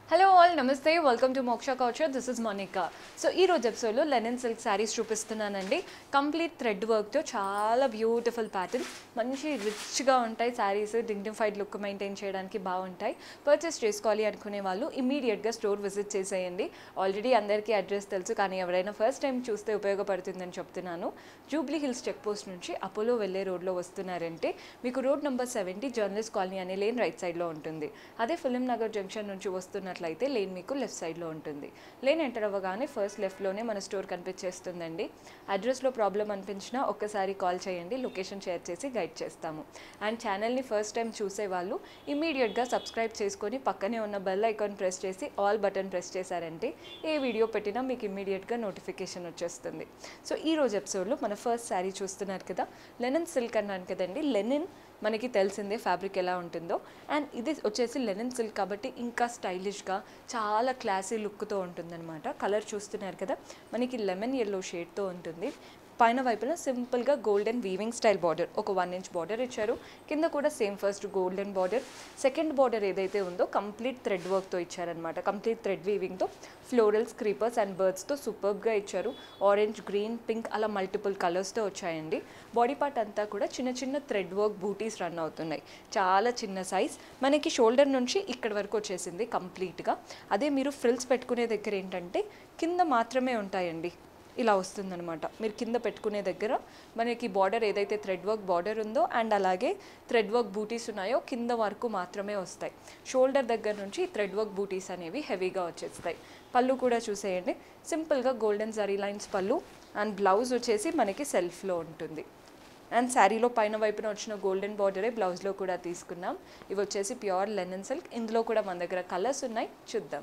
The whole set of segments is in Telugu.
హలో ఆల్ నమస్తే welcome to Moksha couture this is Monica so ఈ రోజు ఎపిసోడ్లో లెనిన్ సిల్క్ శారీస్ చూపిస్తున్నానండి కంప్లీట్ థ్రెడ్ వర్క్తో చాలా బ్యూటిఫుల్ ప్యాటర్న్ మంచి రిచ్గా ఉంటాయి శారీస్ డిగ్నిఫైడ్ లుక్ మెయింటైన్ చేయడానికి బాగుంటాయి పర్చేస్ చేసుకోవాలి అనుకునే వాళ్ళు ఇమీడియట్గా స్టోర్ విజిట్ చేసేయండి ఆల్రెడీ అందరికీ అడ్రస్ తెలుసు కానీ ఎవరైనా ఫస్ట్ టైం చూస్తే ఉపయోగపడుతుందని చెప్తున్నాను జూబ్లీ హిల్స్ చెక్ పోస్ట్ నుంచి అపోలో వెళ్ళే రోడ్లో వస్తున్నారంటే మీకు road number seventy journalist colony అనే లేన్ రైట్ సైడ్లో ఉంటుంది అదే ఫిలిం నగర్ జంక్షన్ నుంచి వస్తున్నట్లయితే లేన్ మీకు లెఫ్ట్ సైడ్లో ఉంటుంది లేన్ ఎంటర్ అవ్వగానే ఫస్ట్ లెఫ్ట్లోనే మన స్టోర్ కనిపించేస్తుందండి అడ్రస్లో ప్రాబ్లం అనిపించినా ఒక్కసారి కాల్ చేయండి లొకేషన్ షేర్ చేసి గైడ్ చేస్తాము అండ్ ఛానల్ని ఫస్ట్ టైం చూసే వాళ్ళు ఇమీడియట్గా సబ్స్క్రైబ్ చేసుకొని పక్కనే ఉన్న బెల్ ఐకాన్ ప్రెస్ చేసి ఆల్ బటన్ ప్రెస్ చేశారంటే ఏ వీడియో పెట్టినా మీకు ఇమీడియట్గా నోటిఫికేషన్ వచ్చేస్తుంది సో ఈ రోజు ఎపిసోడ్లో మన ఫస్ట్ శారీ చూస్తున్నారు కదా లెనిన్ సిల్క్ అన్నాను కదండి లెనిన్ మనకి తెలిసిందే ఫ్యాబ్రిక్ ఎలా ఉంటుందో అండ్ ఇది వచ్చేసి లెనిన్ సిల్క్ కాబట్టి ఇంకా స్టైలిష్గా చాలా క్లాసీ లుక్తో ఉంటుందన్నమాట కలర్ చూస్తున్నారు కదా మనకి లెమన్ ఎల్లో షేడ్తో ఉంటుంది పైన వైపున సింపుల్గా గోల్డెన్ వీవింగ్ స్టైల్ బార్డర్ ఒక వన్ ఇంచ్ బార్డర్ ఇచ్చారు కింద కూడా same first golden border second border ఏదైతే ఉందో కంప్లీట్ థ్రెడ్ వర్క్తో ఇచ్చారనమాట కంప్లీట్ థ్రెడ్ వీవింగ్తో ఫ్లోరల్స్ క్రీపర్స్ అండ్ బర్డ్స్తో సూపర్గా ఇచ్చారు ఆరెంజ్ గ్రీన్ పింక్ అలా మల్టిపుల్ కలర్స్తో వచ్చాయండి బాడీ పార్ట్ అంతా కూడా చిన్న చిన్న థ్రెడ్ వర్క్ బూటీస్ రన్ అవుతున్నాయి చాలా చిన్న సైజ్ మనకి షోల్డర్ నుంచి ఇక్కడ వరకు వచ్చేసింది కంప్లీట్గా అదే మీరు ఫ్రిల్స్ పెట్టుకునే దగ్గర ఏంటంటే కింద మాత్రమే ఉంటాయండి ఇలా వస్తుందన్నమాట మీరు కింద పెట్టుకునే దగ్గర మనకి బార్డర్ ఏదైతే థ్రెడ్ వర్క్ బార్డర్ ఉందో అండ్ అలాగే థ్రెడ్ వర్క్ బూటీస్ ఉన్నాయో కింద వరకు మాత్రమే వస్తాయి షోల్డర్ దగ్గర నుంచి థ్రెడ్ వర్క్ బూటీస్ అనేవి హెవీగా వచ్చేస్తాయి పళ్ళు కూడా చూసేయండి సింపుల్గా గోల్డెన్ జరీ లైన్స్ పళ్ళు అండ్ బ్లౌజ్ వచ్చేసి మనకి సెల్ఫ్లో ఉంటుంది అండ్ శారీలో పైన వైపున వచ్చిన గోల్డెన్ బార్డరే బ్లౌజ్లో కూడా తీసుకున్నాం ఇవి వచ్చేసి ప్యూర్ లెనన్ సిల్క్ ఇందులో కూడా మన దగ్గర కలర్స్ ఉన్నాయి చూద్దాం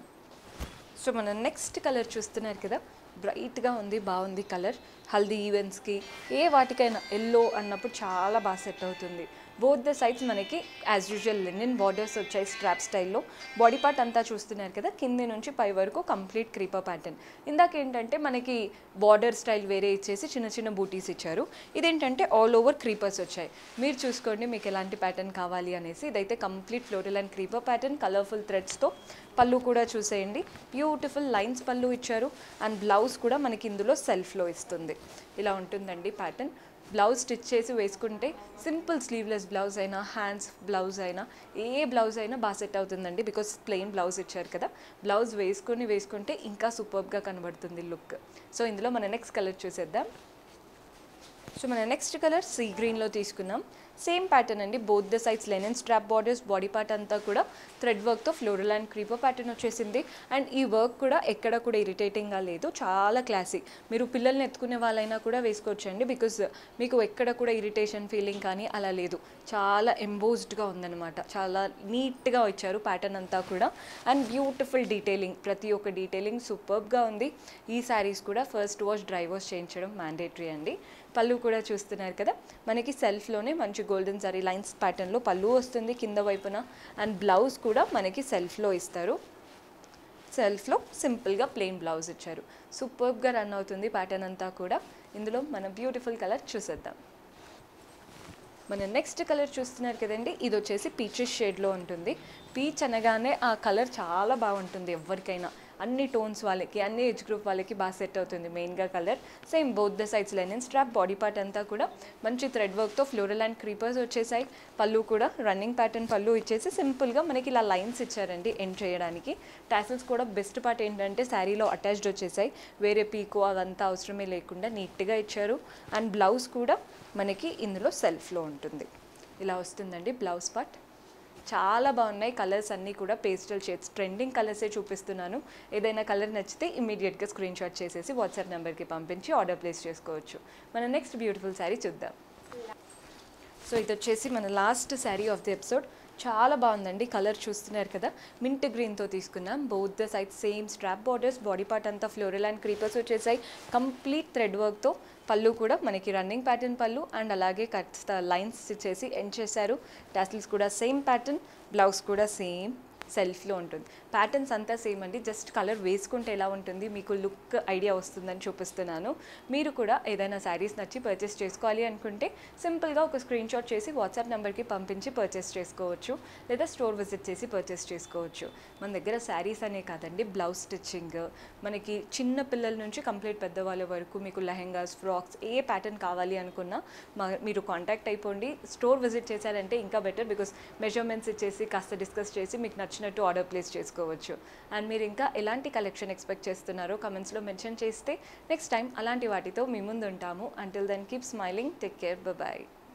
సో మనం నెక్స్ట్ కలర్ చూస్తున్నారు కదా బ్రైట్గా ఉంది బాగుంది కలర్ హల్దీ ఈవెంట్స్కి ఏ వాటికైనా ఎల్లో అన్నప్పుడు చాలా బాగా సెట్ అవుతుంది బోత్ ద సైడ్స్ మనకి యాజ్ యూజువల్ లెనిన్ బార్డర్స్ వచ్చాయి స్ట్రాప్ స్టైల్లో బాడీ పార్ట్ అంతా చూస్తున్నారు కదా కింది నుంచి పై వరకు కంప్లీట్ క్రీపర్ ప్యాటర్న్ ఇందాక ఏంటంటే మనకి బార్డర్ స్టైల్ వేరే ఇచ్చేసి చిన్న చిన్న బూటీస్ ఇచ్చారు ఇదేంటంటే ఆల్ ఓవర్ క్రీపర్స్ వచ్చాయి మీరు చూసుకోండి మీకు ఎలాంటి ప్యాటర్న్ కావాలి అనేసి ఇదైతే complete floral and creeper pattern colourful థ్రెడ్స్తో పళ్ళు కూడా చూసేయండి బ్యూటిఫుల్ లైన్స్ పళ్ళు ఇచ్చారు అండ్ బ్లౌజ్ కూడా మనకి ఇందులో సెల్ఫ్లో ఇస్తుంది ఇలా ఉంటుందండి ప్యాటర్న్ బ్లౌజ్ స్టిచ్ చేసి వేసుకుంటే సింపుల్ స్లీవ్లెస్ బ్లౌజ్ అయినా హ్యాండ్స్ బ్లౌజ్ అయినా ఏ బ్లౌజ్ అయినా బాగా సెట్ అవుతుందండి బికాస్ ప్లెయిన్ బ్లౌజ్ ఇచ్చారు కదా బ్లౌజ్ వేసుకొని వేసుకుంటే ఇంకా సూపర్గా కనబడుతుంది లుక్ సో ఇందులో మన నెక్స్ట్ కలర్ చూసేద్దాం సో మన నెక్స్ట్ కలర్ సీ గ్రీన్లో తీసుకున్నాం సేమ్ ప్యాటర్న్ అండి both the sides linen strap borders body part అంతా కూడా థ్రెడ్ వర్క్తో ఫ్లోరల్ అండ్ క్రీపర్ ప్యాటర్న్ వచ్చేసింది అండ్ ఈ వర్క్ కూడా ఎక్కడ కూడా ఇరిటేటింగ్గా లేదు చాలా క్లాసీ మీరు పిల్లల్ని ఎత్తుకునే వాళ్ళైనా కూడా వేసుకోవచ్చండి బికాజ్ మీకు ఎక్కడ కూడా ఇరిటేషన్ ఫీలింగ్ కానీ అలా లేదు చాలా ఎంబోజ్డ్గా ఉందన్నమాట చాలా నీట్గా ఇచ్చారు ప్యాటర్న్ అంతా కూడా అండ్ బ్యూటిఫుల్ డీటెయిలింగ్ ప్రతి ఒక్క డీటెయిలింగ్ సూపర్గా ఉంది ఈ శారీస్ కూడా ఫస్ట్ వాష్ డ్రై వాష్ చేయించడం మ్యాండేటరీ అండి పళ్ళు కూడా చూస్తున్నారు కదా మనకి సెల్ఫ్లోనే మంచి గోల్డెన్ జరీ లైన్స్ ప్యాటర్న్లో పళ్ళు వస్తుంది కింద వైపున అండ్ బ్లౌజ్ కూడా మనకి సెల్ఫ్లో ఇస్తారు సెల్ఫ్లో సింపుల్గా ప్లెయిన్ బ్లౌజ్ ఇచ్చారు సూపర్గా రన్ అవుతుంది ప్యాటర్న్ అంతా కూడా ఇందులో మన బ్యూటిఫుల్ కలర్ చూసేద్దాం మన నెక్స్ట్ కలర్ చూస్తున్నారు కదండి ఇది వచ్చేసి పీచెస్ షేడ్లో ఉంటుంది పీచ్ అనగానే ఆ కలర్ చాలా బాగుంటుంది ఎవరికైనా అన్ని టోన్స్ వాళ్ళకి అన్ని ఏజ్ గ్రూప్ వాళ్ళకి బాగా సెట్ అవుతుంది మెయిన్గా colour same both the sides linen strap body part అంతా కూడా మంచి థ్రెడ్ వర్క్తో ఫ్లోరల్ అండ్ క్రీపర్స్ వచ్చేసాయి పళ్ళు కూడా రన్నింగ్ ప్యాటర్న్ పళ్ళు ఇచ్చేసి సింపుల్గా మనకి ఇలా లైన్స్ ఇచ్చారండి ఎండ్ చేయడానికి టాసిల్స్ కూడా బెస్ట్ పార్ట్ ఏంటంటే శారీలో అటాచ్డ్ వచ్చేసాయి వేరే పీకో అదంతా అవసరమే లేకుండా నీట్గా ఇచ్చారు అండ్ బ్లౌజ్ కూడా మనకి ఇందులో సెల్ఫ్లో ఉంటుంది ఇలా వస్తుందండి బ్లౌజ్ పార్ట్ చాలా బాగున్నాయి కలర్స్ అన్నీ కూడా పేస్టల్ షేడ్స్ ట్రెండింగ్ కలర్సే చూపిస్తున్నాను ఏదైనా కలర్ నచ్చితే ఇమీడియట్గా స్క్రీన్ షాట్ చేసేసి వాట్సాప్ నెంబర్కి పంపించి ఆర్డర్ ప్లేస్ చేసుకోవచ్చు మన నెక్స్ట్ బ్యూటిఫుల్ శారీ చూద్దాం సో ఇది వచ్చేసి మన last sari of the episode చాలా బాగుందండి కలర్ చూస్తున్నారు కదా మింట్ గ్రీన్తో తీసుకున్నాం both the side same strap borders body part అంతా ఫ్లోరల్ అండ్ క్రీపర్స్ వచ్చేసాయి కంప్లీట్ థ్రెడ్ వర్క్తో పళ్ళు కూడా మనకి రన్నింగ్ ప్యాటర్న్ పళ్ళు అండ్ అలాగే కట్ లైన్స్ ఇచ్చేసి ఎండ్ చేశారు టాసిల్స్ కూడా సేమ్ ప్యాటర్న్ బ్లౌజ్ కూడా సేమ్ సెల్ఫ్లో ఉంటుంది ప్యాటర్న్స్ అంతా సేమ్ అండి జస్ట్ కలర్ వేసుకుంటే ఎలా ఉంటుంది మీకు లుక్ ఐడియా వస్తుందని చూపిస్తున్నాను మీరు కూడా ఏదైనా శారీస్ నచ్చి పర్చేస్ చేసుకోవాలి అనుకుంటే సింపుల్గా ఒక స్క్రీన్ షాట్ చేసి వాట్సాప్ నెంబర్కి పంపించి పర్చేస్ చేసుకోవచ్చు లేదా స్టోర్ విజిట్ చేసి పర్చేస్ చేసుకోవచ్చు మన దగ్గర శారీస్ అనే కాదండి బ్లౌజ్ స్టిచ్చింగ్ మనకి చిన్న పిల్లల నుంచి కంప్లీట్ పెద్దవాళ్ళ వరకు మీకు లెహెంగాస్ ఫ్రాక్స్ ఏ ప్యాటర్న్ కావాలి అనుకున్నా మా మీరు కాంటాక్ట్ అయిపోండి స్టోర్ విజిట్ చేశారంటే ఇంకా బెటర్ బికాస్ మెజర్మెంట్స్ ఇచ్చేసి కాస్త డిస్కస్ చేసి మీకు నచ్చినట్టు ఆర్డర్ ప్లేస్ చేసుకోవచ్చు అండ్ మీరు ఇంకా ఎలాంటి కలెక్షన్ ఎక్స్పెక్ట్ చేస్తున్నారో కమెంట్స్లో మెన్షన్ చేస్తే నెక్స్ట్ టైం అలాంటి వాటితో మీ ముందు ఉంటాము until then keep smiling take care bye